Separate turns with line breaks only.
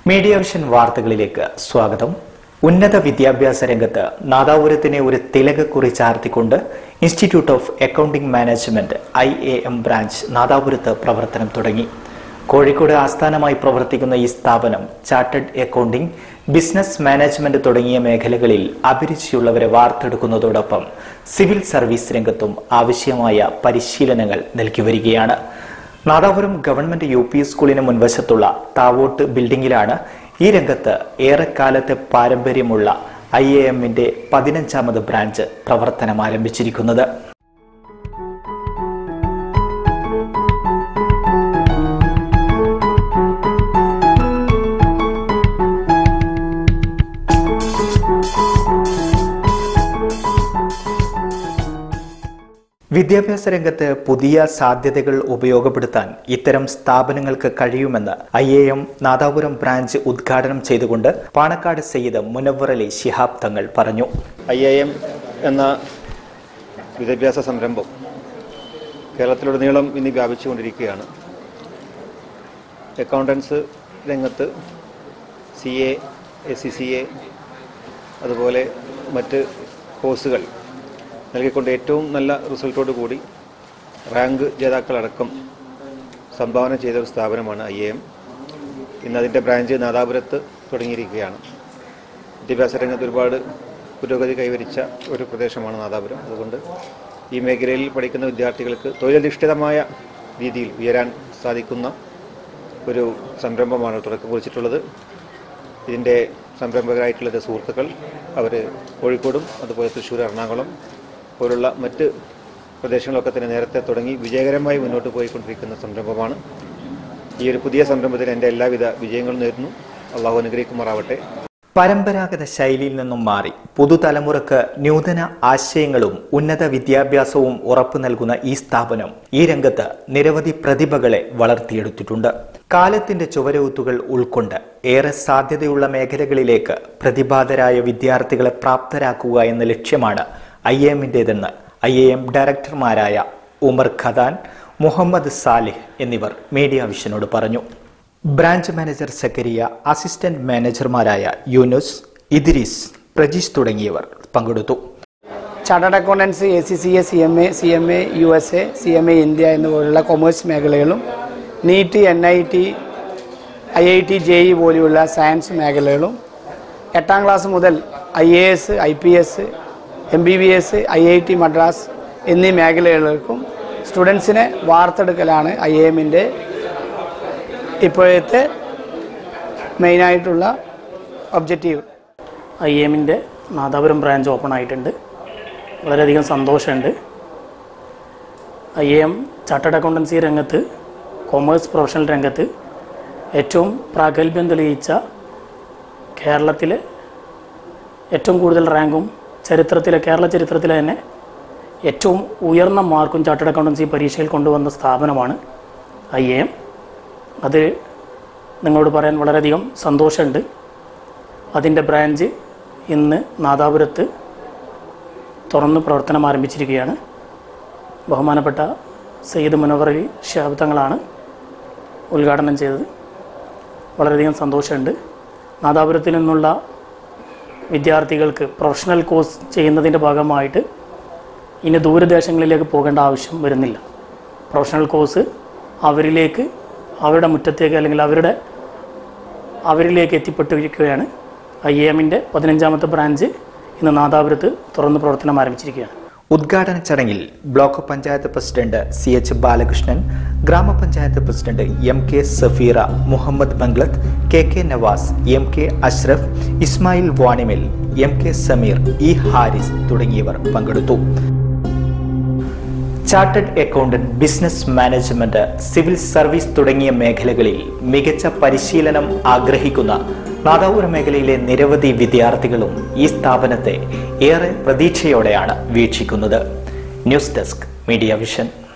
media vision വാർത്തകളിലേക്ക് സ്വാഗതം ഉന്നത വിദ്യാഭ്യാസ രംഗത്ത് നാദാപുരത്തിനെ ഒരു തിലകക്കുറി ചാർത്തിക്കൊണ്ട് institute of accounting management I A M branch നാദാപുരത്ത് പ്രവർത്തനം തുടങ്ങി കോഴിക്കോട് ആസ്ഥാനമായി പ്രവർത്തിക്കുന്ന ഈ സ്ഥാപനം ചാർട്ടേഡ് അക്കൗണ്ടിംഗ് ബിസിനസ് മാനേജ്മെന്റ് തുടങ്ങിയ മേഖലകളിൽ അഭിരുചിയുള്ളവരെ വാർത്തെടുക്കുന്നതോടൊപ്പം സിവിൽ സർവീസ് രംഗത്തും ആവശ്യമായ പരിശീലനങ്ങൾ നൽകി വരികയാണ് നാദാപുരം ഗവൺമെന്റ് യു പി സ്കൂളിന് മുൻവശത്തുള്ള താവോട്ട് ബിൽഡിംഗിലാണ് ഈ രംഗത്ത് ഏറെക്കാലത്തെ പാരമ്പര്യമുള്ള ഐ എ എമ്മിന്റെ പതിനഞ്ചാമത് ബ്രാഞ്ച് പ്രവർത്തനം ആരംഭിച്ചിരിക്കുന്നത് വിദ്യാഭ്യാസ രംഗത്ത് പുതിയ സാധ്യതകൾ ഉപയോഗപ്പെടുത്താൻ ഇത്തരം സ്ഥാപനങ്ങൾക്ക് കഴിയുമെന്ന് I A M Nadapuram branch ഉദ്ഘാടനം ചെയ്തുകൊണ്ട് പാണക്കാട് സയ്യിദ് മുനവർ അലി ശിഹാബ് തങ്ങൾ പറഞ്ഞു
ഐ ഐ എം എന്ന വിദ്യാഭ്യാസ സംരംഭം കേരളത്തിലുടനീളം ഇന്ന് വ്യാപിച്ചുകൊണ്ടിരിക്കുകയാണ് അക്കൗണ്ടൻസ് രംഗത്ത് C A S C C A അതുപോലെ മറ്റ് കോഴ്സുകൾ നൽകിക്കൊണ്ട് ഏറ്റവും നല്ല റിസൾട്ടോടു കൂടി റാങ്ക് ജേതാക്കളടക്കം സംഭാവന ചെയ്ത ഒരു സ്ഥാപനമാണ് ഐ എ എം ഇന്ന് അതിൻ്റെ ബ്രാഞ്ച് നാദാപുരത്ത് തുടങ്ങിയിരിക്കുകയാണ് വിദ്യാഭ്യാസ രംഗത്ത് ഒരുപാട് പുരോഗതി കൈവരിച്ച ഒരു പ്രദേശമാണ് നാദാപുരം അതുകൊണ്ട് ഈ മേഖലയിൽ പഠിക്കുന്ന വിദ്യാർത്ഥികൾക്ക് തൊഴിലധിഷ്ഠിതമായ രീതിയിൽ ഉയരാൻ സാധിക്കുന്ന ഒരു സംരംഭമാണ് തുടക്കം കുറിച്ചിട്ടുള്ളത് ഇതിൻ്റെ സംരംഭകരായിട്ടുള്ള എൻ്റെ സുഹൃത്തുക്കൾ അവർ കോഴിക്കോടും അതുപോലെ തൃശ്ശൂർ എറണാകുളം പോലുള്ള മറ്റ് പ്രദേശങ്ങളൊക്കെ തന്നെ നേരത്തെ തുടങ്ങി വിജയകരമായി മുന്നോട്ട് പോയിക്കൊണ്ടിരിക്കുന്ന സംരംഭമാണ് ഈ ഒരു പുതിയ സംരംഭത്തിന് എൻ്റെ എല്ലാവിധ വിജയങ്ങളും നേരുന്നു അള്ളാഹു അനുഗ്രഹിക്കുമാറാവട്ടെ
പരമ്പരാഗത ശൈലിയിൽ നിന്നും മാറി പുതുതലമുറക്ക് നൂതന ആശയങ്ങളും ഉന്നത വിദ്യാഭ്യാസവും ഉറപ്പു നൽകുന്ന ഈ സ്ഥാപനം ഈ രംഗത്ത് നിരവധി പ്രതിഭകളെ വളർത്തിയെടുത്തിട്ടുണ്ട് കാലത്തിന്റെ ചുവരെഴുത്തുകൾ ഉൾക്കൊണ്ട് ഏറെ സാധ്യതയുള്ള മേഖലകളിലേക്ക് പ്രതിഭാതരായ വിദ്യാർത്ഥികളെ പ്രാപ്തരാക്കുക എന്ന ലക്ഷ്യമാണ് ഐ എമ്മിൻ്റെതെന്ന് ഐ എ എം ഡയറക്ടർമാരായ ഉമർ ഖദാൻ മുഹമ്മദ് സാലിഹ് എന്നിവർ മീഡിയ വിഷനോട് പറഞ്ഞു ബ്രാഞ്ച് മാനേജർ സക്കരിയ അസിസ്റ്റന്റ് മാനേജർമാരായ യൂനുസ് ഇദ്രീസ് പ്രജീഷ് തുടങ്ങിയവർ പങ്കെടുത്തു
chartered accountancy A C C A C M A C M A U S A C M A India എന്നിവയുള്ള കൊമേഴ്സ് മേഖലകളും NEET N I T I I T J E പോലെയുള്ള science മേഖലകളും എട്ടാം class മുതൽ I A S I P S M B B S I I T Madras എന്നീ മേഖലകൾക്കും സ്റ്റുഡൻസിനെ വാർത്തെടുക്കലാണ് I A എമ്മിൻ്റെ ഇപ്പോഴത്തെ മെയിനായിട്ടുള്ള ഒബ്ജക്റ്റീവ്
ഐ എമ്മിൻ്റെ നാദാപുരം ബ്രാഞ്ച് ഓപ്പൺ ആയിട്ടുണ്ട് വളരെയധികം സന്തോഷമുണ്ട് ഐ എം ചാർട്ടേഡ് അക്കൗണ്ടൻസി രംഗത്ത് കൊമേഴ്സ് പ്രൊഫഷണൽ രംഗത്ത് ഏറ്റവും പ്രാഗൽഭ്യം തെളിയിച്ച കേരളത്തിലെ ഏറ്റവും കൂടുതൽ റാങ്കും ചരിത്രത്തിലെ കേരള ചരിത്രത്തിലെ തന്നെ ഏറ്റവും ഉയർന്ന മാർക്കും ചാർട്ടേഡ് അക്കൗണ്ടൻസി പരീക്ഷയിൽ കൊണ്ടുവന്ന സ്ഥാപനമാണ് ഐ എം അത് നിങ്ങളോട് പറയാൻ വളരെയധികം സന്തോഷമുണ്ട് അതിൻ്റെ ബ്രാഞ്ച് ഇന്ന് നാദാപുരത്ത് തുറന്ന് പ്രവർത്തനം ആരംഭിച്ചിരിക്കുകയാണ് ബഹുമാനപ്പെട്ട സയ്യിദ് മുനവർ അലി ഷിഹാബ് തങ്ങളാണ് ഉദ്ഘാടനം ചെയ്തത് വളരെയധികം സന്തോഷമുണ്ട് നാദാപുരത്തിൽ നിന്നുള്ള വിദ്യാർത്ഥികൾക്ക് പ്രൊഫഷണൽ കോഴ്സ് ചെയ്യുന്നതിൻ്റെ ഭാഗമായിട്ട് ഇനി ദൂരദേശങ്ങളിലേക്ക് പോകേണ്ട ആവശ്യം വരുന്നില്ല പ്രൊഫഷണൽ കോഴ്സ് അവരിലേക്ക് അവരുടെ മുറ്റത്തേക്ക് അല്ലെങ്കിൽ അവരുടെ അവരിലേക്ക് എത്തിപ്പെട്ടിരിക്കുകയാണ് ഐ എമ്മിൻ്റെ പതിനഞ്ചാമത്തെ ബ്രാഞ്ച് ഇന്ന് നാദാപുരത്ത് തുറന്ന് പ്രവർത്തനം ആരംഭിച്ചിരിക്കുകയാണ്
ഉദ്ഘാടന ചടങ്ങിൽ block panchayat president C H Balakrishnan gramapanchayat president M K Safeera Muhammad Banglath K K Nawas M K Ashraf Ismail Vanimel M K Sameer E Haris തുടങ്ങിയവർ പങ്കെടുത്തു chartered accountant business management civil service തുടങ്ങിയ മേഖലകളിൽ മികച്ച പരിശീലനം ആഗ്രഹിക്കുന്ന നാദാപുരം മേഖലയിലെ നിരവധി വിദ്യാർത്ഥികളും ഈ സ്ഥാപനത്തെ ഏറെ പ്രതീക്ഷയോടെയാണ് വീക്ഷിക്കുന്നത് ന്യൂസ് ഡെസ്ക് മീഡിയ വിഷൻ